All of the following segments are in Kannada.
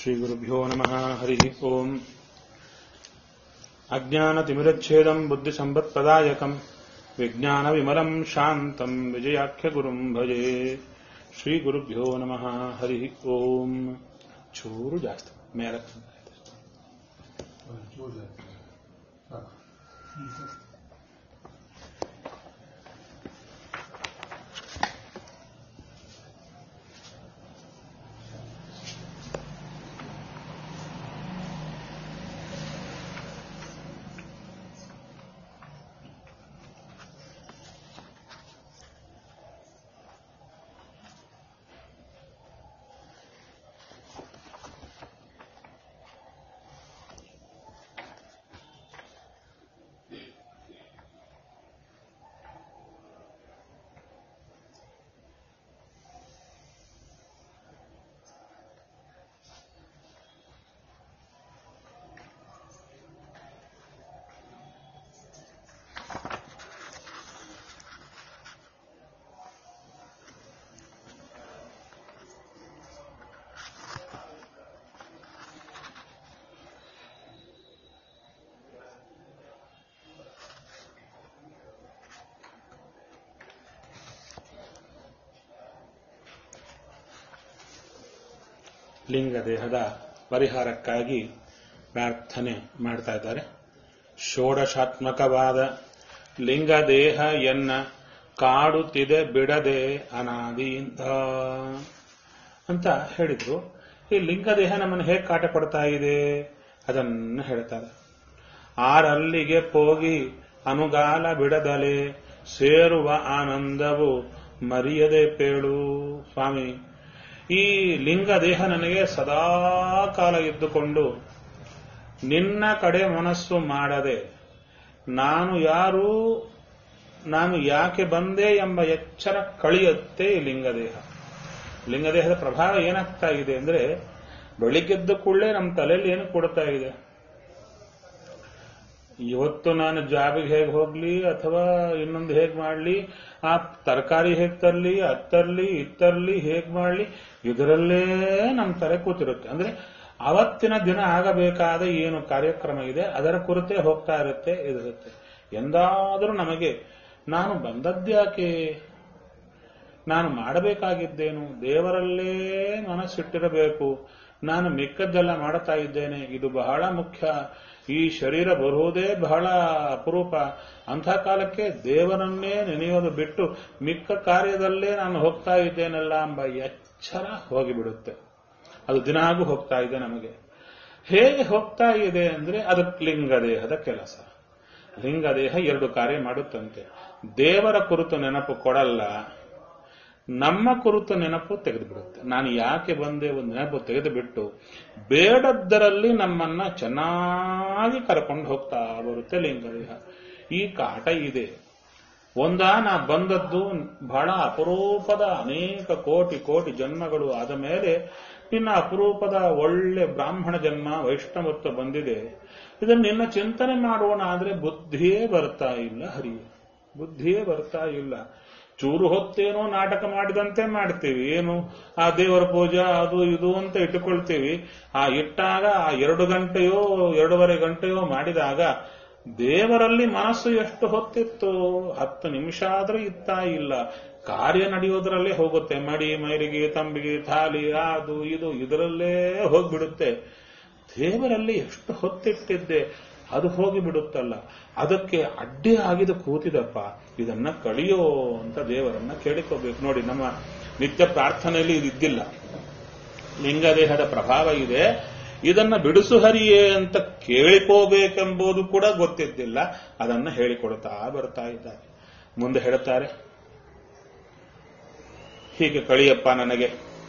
श्रीगुरुभ्यो नमः हरिः ओम् अज्ञानतिमिरच्छेदम् बुद्धिसम्पत्प्रदायकम् विज्ञानविमलम् शान्तम् विजयाख्यगुरुम् भजे ಶ್ರೀಗುರುಭ್ಯೋ ನಮಃ ಹರಿ ಓಂ ಚೂರು ಜಾಸ್ತಿ ಮೇಲೆ ಲಿಂಗ ದೇಹದ ಪರಿಹಾರಕ್ಕಾಗಿ ಪ್ರಾರ್ಥನೆ ಮಾಡ್ತಾ ಇದ್ದಾರೆ ಷೋಡಶಾತ್ಮಕವಾದ ಲಿಂಗ ದೇಹ ಎನ್ನ ಕಾಡುತ್ತಿದೆ ಬಿಡದೆ ಅನಾದಿಯಿಂದ ಅಂತ ಹೇಳಿದ್ರು ಈ ಲಿಂಗ ದೇಹ ನಮ್ಮನ್ನು ಹೇಗೆ ಕಾಟ ಕೊಡ್ತಾ ಇದೆ ಅದನ್ನು ಹೇಳ್ತಾರೆ ಆರಲ್ಲಿಗೆ ಹೋಗಿ ಅನುಗಾಲ ಬಿಡದಲೆ ಸೇರುವ ಆನಂದವು ಮರಿಯದೆ ಪೇಳು ಸ್ವಾಮಿ ಈ ಲಿಂಗ ದೇಹ ನನಗೆ ಸದಾ ಕಾಲ ಇದ್ದುಕೊಂಡು ನಿನ್ನ ಕಡೆ ಮನಸ್ಸು ಮಾಡದೆ ನಾನು ಯಾರು ನಾನು ಯಾಕೆ ಬಂದೆ ಎಂಬ ಎಚ್ಚರ ಕಳೆಯುತ್ತೆ ಈ ಲಿಂಗದೇಹ ಲಿಂಗದೇಹದ ಪ್ರಭಾವ ಏನಾಗ್ತಾ ಇದೆ ಅಂದ್ರೆ ಬೆಳಿಗ್ಗೆದ್ದ ಕೂಡಲೇ ನಮ್ಮ ತಲೆಯಲ್ಲಿ ಏನು ಕೊಡ್ತಾ ಇದೆ ಇವತ್ತು ನಾನು ಜಾಬಿಗೆ ಹೇಗೆ ಹೋಗ್ಲಿ ಅಥವಾ ಇನ್ನೊಂದು ಹೇಗೆ ಮಾಡ್ಲಿ ಆ ತರಕಾರಿ ಹೇಗೆ ತರ್ಲಿ ಅತ್ತರ್ಲಿ ಇತ್ತರ್ಲಿ ಹೇಗೆ ಮಾಡ್ಲಿ ಇದರಲ್ಲೇ ನಮ್ಮ ತಲೆ ಕೂತಿರುತ್ತೆ ಅಂದ್ರೆ ಅವತ್ತಿನ ದಿನ ಆಗಬೇಕಾದ ಏನು ಕಾರ್ಯಕ್ರಮ ಇದೆ ಅದರ ಕುರಿತೇ ಹೋಗ್ತಾ ಇರುತ್ತೆ ಇದಿರುತ್ತೆ ಎಂದಾದರೂ ನಮಗೆ ನಾನು ಬಂದದ್ಯಾಕೆ ನಾನು ಮಾಡಬೇಕಾಗಿದ್ದೇನು ದೇವರಲ್ಲೇ ಮನಸ್ಸಿಟ್ಟಿರಬೇಕು ನಾನು ಮಿಕ್ಕದ್ದೆಲ್ಲ ಮಾಡುತ್ತಾ ಇದ್ದೇನೆ ಇದು ಬಹಳ ಮುಖ್ಯ ಈ ಶರೀರ ಬರುವುದೇ ಬಹಳ ಅಪರೂಪ ಅಂಥ ಕಾಲಕ್ಕೆ ದೇವರನ್ನೇ ನೆನೆಯೋದು ಬಿಟ್ಟು ಮಿಕ್ಕ ಕಾರ್ಯದಲ್ಲೇ ನಾನು ಹೋಗ್ತಾ ಇದ್ದೇನಲ್ಲ ಎಂಬ ಎಚ್ಚರ ಹೋಗಿಬಿಡುತ್ತೆ ಅದು ದಿನಾಗೂ ಹೋಗ್ತಾ ಇದೆ ನಮಗೆ ಹೇಗೆ ಹೋಗ್ತಾ ಇದೆ ಅಂದ್ರೆ ಅದಕ್ಕೆ ಲಿಂಗದೇಹದ ಕೆಲಸ ಲಿಂಗದೇಹ ಎರಡು ಕಾರ್ಯ ಮಾಡುತ್ತಂತೆ ದೇವರ ಕುರಿತು ನೆನಪು ಕೊಡಲ್ಲ ನಮ್ಮ ಕುರಿತು ನೆನಪು ತೆಗೆದುಬಿಡುತ್ತೆ ನಾನು ಯಾಕೆ ಬಂದೆ ಒಂದು ನೆನಪು ತೆಗೆದುಬಿಟ್ಟು ಬೇಡದ್ದರಲ್ಲಿ ನಮ್ಮನ್ನ ಚೆನ್ನಾಗಿ ಕರ್ಕೊಂಡು ಹೋಗ್ತಾ ಬರುತ್ತೆ ಲಿಂಗದೇಹ ಈ ಕಾಟ ಇದೆ ಒಂದ ನಾ ಬಂದದ್ದು ಬಹಳ ಅಪರೂಪದ ಅನೇಕ ಕೋಟಿ ಕೋಟಿ ಜನ್ಮಗಳು ಆದ ಮೇಲೆ ನಿನ್ನ ಅಪರೂಪದ ಒಳ್ಳೆ ಬ್ರಾಹ್ಮಣ ಜನ್ಮ ವೈಷ್ಣವತ್ವ ಬಂದಿದೆ ಇದನ್ನು ನಿನ್ನ ಚಿಂತನೆ ಮಾಡೋಣ ಆದ್ರೆ ಬುದ್ಧಿಯೇ ಬರ್ತಾ ಇಲ್ಲ ಹರಿಯ ಬುದ್ಧಿಯೇ ಬರ್ತಾ ಇಲ್ಲ ಚೂರು ಹೊತ್ತೇನೋ ನಾಟಕ ಮಾಡಿದಂತೆ ಮಾಡ್ತೀವಿ ಏನು ಆ ದೇವರ ಪೂಜಾ ಅದು ಇದು ಅಂತ ಇಟ್ಟುಕೊಳ್ತೀವಿ ಆ ಇಟ್ಟಾಗ ಆ ಎರಡು ಗಂಟೆಯೋ ಎರಡೂವರೆ ಗಂಟೆಯೋ ಮಾಡಿದಾಗ ದೇವರಲ್ಲಿ ಮನಸ್ಸು ಎಷ್ಟು ಹೊತ್ತಿತ್ತು ಹತ್ತು ನಿಮಿಷ ಆದ್ರೂ ಇತ್ತಾ ಇಲ್ಲ ಕಾರ್ಯ ನಡೆಯೋದ್ರಲ್ಲೇ ಹೋಗುತ್ತೆ ಮಡಿ ಮೈಲಿಗೆ ತಂಬಿಗೆ ಥಾಲಿ ಅದು ಇದು ಇದರಲ್ಲೇ ಹೋಗ್ಬಿಡುತ್ತೆ ದೇವರಲ್ಲಿ ಎಷ್ಟು ಹೊತ್ತಿಟ್ಟಿದ್ದೆ ಅದು ಹೋಗಿ ಬಿಡುತ್ತಲ್ಲ ಅದಕ್ಕೆ ಅಡ್ಡಿ ಆಗಿದ ಕೂತಿದಪ್ಪ ಇದನ್ನ ಕಳಿಯೋ ಅಂತ ದೇವರನ್ನ ಕೇಳಿಕೋಬೇಕು ನೋಡಿ ನಮ್ಮ ನಿತ್ಯ ಪ್ರಾರ್ಥನೆಯಲ್ಲಿ ಇದಿದ್ದಿಲ್ಲ ಲಿಂಗದೇಹದ ಪ್ರಭಾವ ಇದೆ ಇದನ್ನ ಬಿಡಿಸು ಹರಿಯೇ ಅಂತ ಕೇಳಿಕೋಬೇಕೆಂಬುದು ಕೂಡ ಗೊತ್ತಿದ್ದಿಲ್ಲ ಅದನ್ನ ಹೇಳಿಕೊಡ್ತಾ ಬರ್ತಾ ಇದ್ದಾರೆ ಮುಂದೆ ಹೇಳುತ್ತಾರೆ ಹೀಗೆ ಕಳಿಯಪ್ಪ ನನಗೆ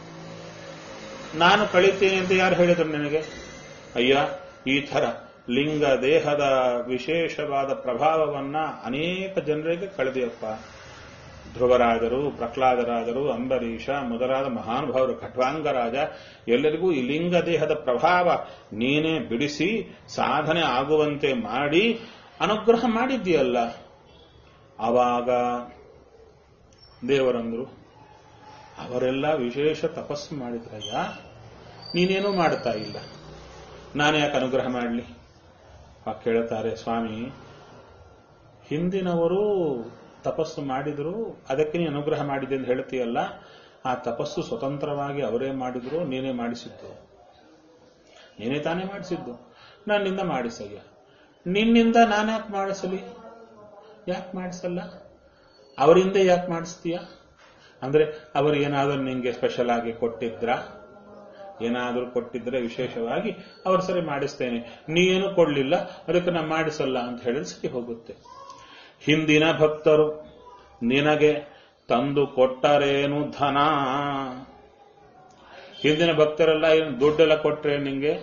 ನಾನು ಕಳಿತೀನಿ ಅಂತ ಯಾರು ಹೇಳಿದ್ರು ನನಗೆ ಅಯ್ಯ ಈ ತರ ಲಿಂಗ ದೇಹದ ವಿಶೇಷವಾದ ಪ್ರಭಾವವನ್ನ ಅನೇಕ ಜನರಿಗೆ ಕಳೆದಿಯಪ್ಪ ಧ್ರುವರಾದರು ಪ್ರಹ್ಲಾದರಾದರು ಅಂಬರೀಷ ಮೊದಲಾದ ಮಹಾನುಭಾವರು ಖಟ್ವಾಂಗರಾಜ ಎಲ್ಲರಿಗೂ ಈ ಲಿಂಗ ದೇಹದ ಪ್ರಭಾವ ನೀನೇ ಬಿಡಿಸಿ ಸಾಧನೆ ಆಗುವಂತೆ ಮಾಡಿ ಅನುಗ್ರಹ ಮಾಡಿದ್ದೀಯಲ್ಲ ಆವಾಗ ದೇವರಂದ್ರು ಅವರೆಲ್ಲ ವಿಶೇಷ ತಪಸ್ಸು ಮಾಡಿದ್ರಯ್ಯ ನೀನೇನೂ ಮಾಡ್ತಾ ಇಲ್ಲ ನಾನು ಯಾಕೆ ಅನುಗ್ರಹ ಮಾಡಲಿ ಕೇಳುತ್ತಾರೆ ಸ್ವಾಮಿ ಹಿಂದಿನವರು ತಪಸ್ಸು ಮಾಡಿದ್ರು ಅದಕ್ಕೆ ನೀನು ಅನುಗ್ರಹ ಮಾಡಿದೆ ಅಂತ ಹೇಳ್ತೀಯಲ್ಲ ಆ ತಪಸ್ಸು ಸ್ವತಂತ್ರವಾಗಿ ಅವರೇ ಮಾಡಿದ್ರು ನೀನೇ ಮಾಡಿಸಿದ್ದು ನೀನೇ ತಾನೇ ಮಾಡಿಸಿದ್ದು ನನ್ನಿಂದ ಮಾಡಿಸಯ್ಯ ನಿನ್ನಿಂದ ನಾನ್ಯಾಕೆ ಮಾಡಿಸಲಿ ಯಾಕೆ ಮಾಡಿಸಲ್ಲ ಅವರಿಂದ ಯಾಕೆ ಮಾಡಿಸ್ತೀಯ ಅಂದ್ರೆ ಅವರು ಏನಾದರೂ ನಿಂಗೆ ಸ್ಪೆಷಲ್ ಆಗಿ ಕೊಟ್ಟಿದ್ರ ಏನಾದರೂ ಕೊಟ್ಟಿದ್ರೆ ವಿಶೇಷವಾಗಿ ಅವ್ರು ಸರಿ ಮಾಡಿಸ್ತೇನೆ ನೀನು ಕೊಡ್ಲಿಲ್ಲ ಅದಕ್ಕೆ ನಾ ಮಾಡಿಸಲ್ಲ ಅಂತ ಹೇಳಿದ್ರೆ ಸರಿ ಹೋಗುತ್ತೆ ಹಿಂದಿನ ಭಕ್ತರು ನಿನಗೆ ತಂದು ಕೊಟ್ಟರೇನು ಧನ ಹಿಂದಿನ ಭಕ್ತರೆಲ್ಲ ಏನು ದುಡ್ಡೆಲ್ಲ ಕೊಟ್ರೆ ನಿಂಗೆ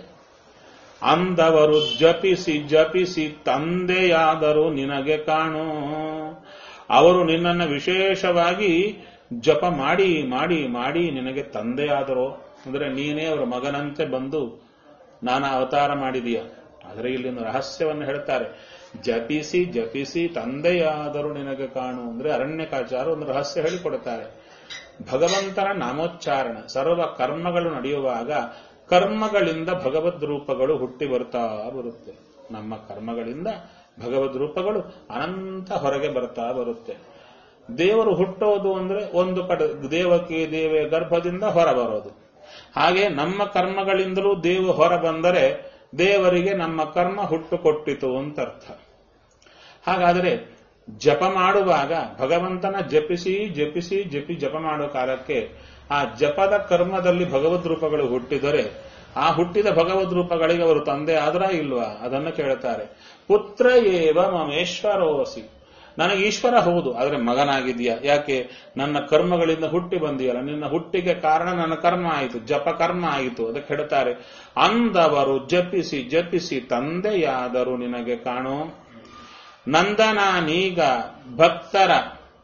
ಅಂದವರು ಜಪಿಸಿ ಜಪಿಸಿ ತಂದೆಯಾದರೂ ನಿನಗೆ ಕಾಣು ಅವರು ನಿನ್ನನ್ನು ವಿಶೇಷವಾಗಿ ಜಪ ಮಾಡಿ ಮಾಡಿ ಮಾಡಿ ನಿನಗೆ ತಂದೆಯಾದರೋ ಅಂದ್ರೆ ನೀನೇ ಅವರ ಮಗನಂತೆ ಬಂದು ನಾನಾ ಅವತಾರ ಮಾಡಿದೀಯ ಆದರೆ ಇಲ್ಲಿ ಒಂದು ರಹಸ್ಯವನ್ನು ಹೇಳ್ತಾರೆ ಜಪಿಸಿ ಜಪಿಸಿ ತಂದೆಯಾದರೂ ನಿನಗೆ ಕಾಣು ಅಂದ್ರೆ ಅರಣ್ಯಕಾಚಾರ ಒಂದು ರಹಸ್ಯ ಹೇಳಿಕೊಡುತ್ತಾರೆ ಭಗವಂತನ ನಾಮೋಚ್ಚಾರಣ ಸರ್ವ ಕರ್ಮಗಳು ನಡೆಯುವಾಗ ಕರ್ಮಗಳಿಂದ ಭಗವದ್ ರೂಪಗಳು ಹುಟ್ಟಿ ಬರ್ತಾ ಬರುತ್ತೆ ನಮ್ಮ ಕರ್ಮಗಳಿಂದ ಭಗವದ್ ರೂಪಗಳು ಅನಂತ ಹೊರಗೆ ಬರ್ತಾ ಬರುತ್ತೆ ದೇವರು ಹುಟ್ಟೋದು ಅಂದ್ರೆ ಒಂದು ಕಡೆ ದೇವಕಿ ದೇವೆ ಗರ್ಭದಿಂದ ಹೊರ ಬರೋದು ಹಾಗೆ ನಮ್ಮ ಕರ್ಮಗಳಿಂದಲೂ ದೇವ ಹೊರ ಬಂದರೆ ದೇವರಿಗೆ ನಮ್ಮ ಕರ್ಮ ಹುಟ್ಟು ಕೊಟ್ಟಿತು ಅಂತ ಅರ್ಥ ಹಾಗಾದರೆ ಜಪ ಮಾಡುವಾಗ ಭಗವಂತನ ಜಪಿಸಿ ಜಪಿಸಿ ಜಪಿ ಜಪ ಮಾಡುವ ಕಾಲಕ್ಕೆ ಆ ಜಪದ ಕರ್ಮದಲ್ಲಿ ಭಗವದ್ ರೂಪಗಳು ಹುಟ್ಟಿದರೆ ಆ ಹುಟ್ಟಿದ ಭಗವದ್ ರೂಪಗಳಿಗೆ ಅವರು ತಂದೆ ಆದ್ರ ಇಲ್ವಾ ಅದನ್ನು ಕೇಳುತ್ತಾರೆ ಪುತ್ರ ಏವ ಮಮೇಶ್ವರೋಸಿ ನನಗೆ ಈಶ್ವರ ಹೌದು ಆದರೆ ಮಗನಾಗಿದೆಯಾ ಯಾಕೆ ನನ್ನ ಕರ್ಮಗಳಿಂದ ಹುಟ್ಟಿ ಬಂದಿಯಲ್ಲ ನಿನ್ನ ಹುಟ್ಟಿಗೆ ಕಾರಣ ನನ್ನ ಕರ್ಮ ಆಯಿತು ಜಪ ಕರ್ಮ ಆಯಿತು ಅದಕ್ಕೆ ಹೇಳ್ತಾರೆ ಅಂದವರು ಜಪಿಸಿ ಜಪಿಸಿ ತಂದೆಯಾದರು ನಿನಗೆ ಕಾಣೋ ನಂದನಾನೀಗ ಭಕ್ತರ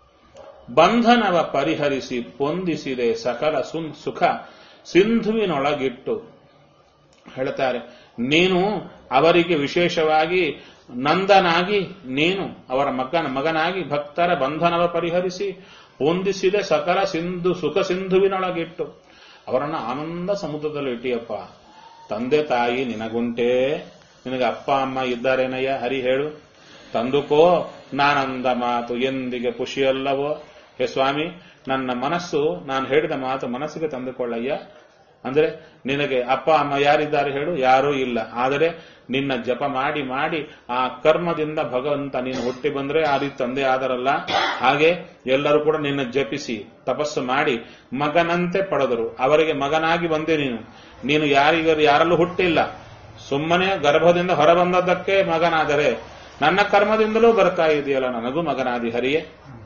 ಬಂಧನವ ಪರಿಹರಿಸಿ ಪೊಂದಿಸಿದೆ ಸಕಲ ಸುನ್ ಸುಖ ಸಿಂಧುವಿನೊಳಗಿಟ್ಟು ಹೇಳ್ತಾರೆ ನೀನು ಅವರಿಗೆ ವಿಶೇಷವಾಗಿ ನಂದನಾಗಿ ನೀನು ಅವರ ಮಗನ ಮಗನಾಗಿ ಭಕ್ತರ ಬಂಧನವ ಪರಿಹರಿಸಿ ಹೊಂದಿಸಿದೆ ಸಕಲ ಸಿಂಧು ಸುಖ ಸಿಂಧುವಿನೊಳಗಿಟ್ಟು ಅವರನ್ನ ಆನಂದ ಸಮುದ್ರದಲ್ಲಿ ಇಟ್ಟಿಯಪ್ಪ ತಂದೆ ತಾಯಿ ನಿನಗುಂಟೆ ನಿನಗೆ ಅಪ್ಪ ಅಮ್ಮ ಇದ್ದಾರೇನಯ್ಯ ಹರಿ ಹೇಳು ತಂದುಕೋ ನಾನಂದ ಮಾತು ಎಂದಿಗೆ ಖುಷಿಯಲ್ಲವೋ ಹೇ ಸ್ವಾಮಿ ನನ್ನ ಮನಸ್ಸು ನಾನು ಹೇಳಿದ ಮಾತು ಮನಸ್ಸಿಗೆ ತಂದುಕೊಳ್ಳಯ್ಯ ಅಂದ್ರೆ ನಿನಗೆ ಅಪ್ಪ ಅಮ್ಮ ಯಾರಿದ್ದಾರೆ ಹೇಳು ಯಾರೂ ಇಲ್ಲ ಆದರೆ ನಿನ್ನ ಜಪ ಮಾಡಿ ಮಾಡಿ ಆ ಕರ್ಮದಿಂದ ಭಗವಂತ ನೀನು ಹುಟ್ಟಿ ಬಂದ್ರೆ ಆ ರೀತಿ ತಂದೆ ಆದರಲ್ಲ ಹಾಗೆ ಎಲ್ಲರೂ ಕೂಡ ನಿನ್ನ ಜಪಿಸಿ ತಪಸ್ಸು ಮಾಡಿ ಮಗನಂತೆ ಪಡೆದರು ಅವರಿಗೆ ಮಗನಾಗಿ ಬಂದೆ ನೀನು ನೀನು ಯಾರಿಗ ಯಾರಲ್ಲೂ ಹುಟ್ಟಿಲ್ಲ ಸುಮ್ಮನೆ ಗರ್ಭದಿಂದ ಹೊರಬಂದದ್ದಕ್ಕೆ ಮಗನಾದರೆ ನನ್ನ ಕರ್ಮದಿಂದಲೂ ಬರ್ತಾ ಇದೆಯಲ್ಲ ನನಗೂ ಮಗನಾದಿ ಹರಿಯೇ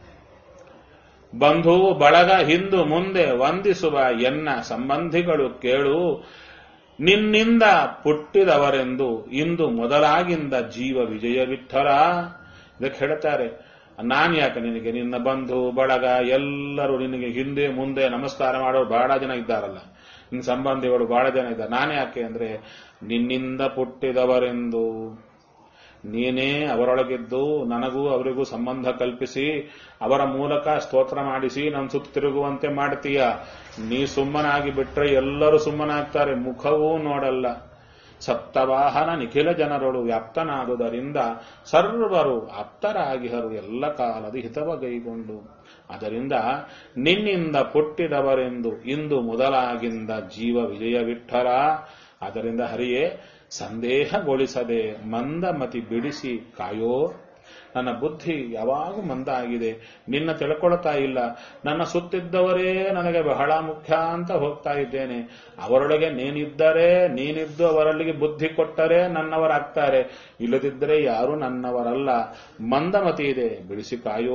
ಬಂಧು ಬಳಗ ಹಿಂದು ಮುಂದೆ ವಂದಿಸುವ ಎನ್ನ ಸಂಬಂಧಿಗಳು ಕೇಳು ನಿನ್ನಿಂದ ಪುಟ್ಟಿದವರೆಂದು ಇಂದು ಮೊದಲಾಗಿಂದ ಜೀವ ವಿಜಯ ವಿಠಲ ಇದಕ್ಕೆ ಹೇಳ್ತಾರೆ ನಾನ್ ಯಾಕೆ ನಿನಗೆ ನಿನ್ನ ಬಂಧು ಬಳಗ ಎಲ್ಲರೂ ನಿನಗೆ ಹಿಂದೆ ಮುಂದೆ ನಮಸ್ಕಾರ ಮಾಡೋರು ಬಹಳ ಜನ ಇದ್ದಾರಲ್ಲ ನಿನ್ನ ಸಂಬಂಧಿಗಳು ಬಹಳ ಜನ ಇದ್ದಾರೆ ನಾನು ಯಾಕೆ ಅಂದ್ರೆ ನಿನ್ನಿಂದ ಪುಟ್ಟಿದವರೆಂದು ನೀನೇ ಅವರೊಳಗಿದ್ದು ನನಗೂ ಅವರಿಗೂ ಸಂಬಂಧ ಕಲ್ಪಿಸಿ ಅವರ ಮೂಲಕ ಸ್ತೋತ್ರ ಮಾಡಿಸಿ ನನ್ನ ಸುತ್ತ ತಿರುಗುವಂತೆ ಮಾಡ್ತೀಯ ನೀ ಸುಮ್ಮನಾಗಿ ಬಿಟ್ರೆ ಎಲ್ಲರೂ ಸುಮ್ಮನಾಗ್ತಾರೆ ಮುಖವೂ ನೋಡಲ್ಲ ಸಪ್ತವಾಹನ ನಿಖಿಲ ಜನರಳು ವ್ಯಾಪ್ತನಾದುದರಿಂದ ಸರ್ವರು ಆಪ್ತರಾಗಿಹರು ಎಲ್ಲ ಕಾಲದ ಹಿತವಗೈಗೊಂಡು ಅದರಿಂದ ನಿನ್ನಿಂದ ಪುಟ್ಟಿದವರೆಂದು ಇಂದು ಮೊದಲಾಗಿಂದ ಜೀವ ವಿಜಯ ವಿಠಲ ಅದರಿಂದ ಹರಿಯೇ ಸಂದೇಹಗೊಳಿಸದೆ ಮಂದಮತಿ ಬಿಡಿಸಿ ಕಾಯೋ ನನ್ನ ಬುದ್ಧಿ ಯಾವಾಗೂ ಮಂದ ಆಗಿದೆ ನಿನ್ನ ತಿಳ್ಕೊಳ್ತಾ ಇಲ್ಲ ನನ್ನ ಸುತ್ತಿದ್ದವರೇ ನನಗೆ ಬಹಳ ಮುಖ್ಯ ಅಂತ ಹೋಗ್ತಾ ಇದ್ದೇನೆ ಅವರೊಳಗೆ ನೀನಿದ್ದರೆ ನೀನಿದ್ದು ಅವರಲ್ಲಿಗೆ ಬುದ್ಧಿ ಕೊಟ್ಟರೆ ನನ್ನವರಾಗ್ತಾರೆ ಇಲ್ಲದಿದ್ದರೆ ಯಾರು ನನ್ನವರಲ್ಲ ಮಂದಮತಿ ಇದೆ ಬಿಡಿಸಿ ಕಾಯೋ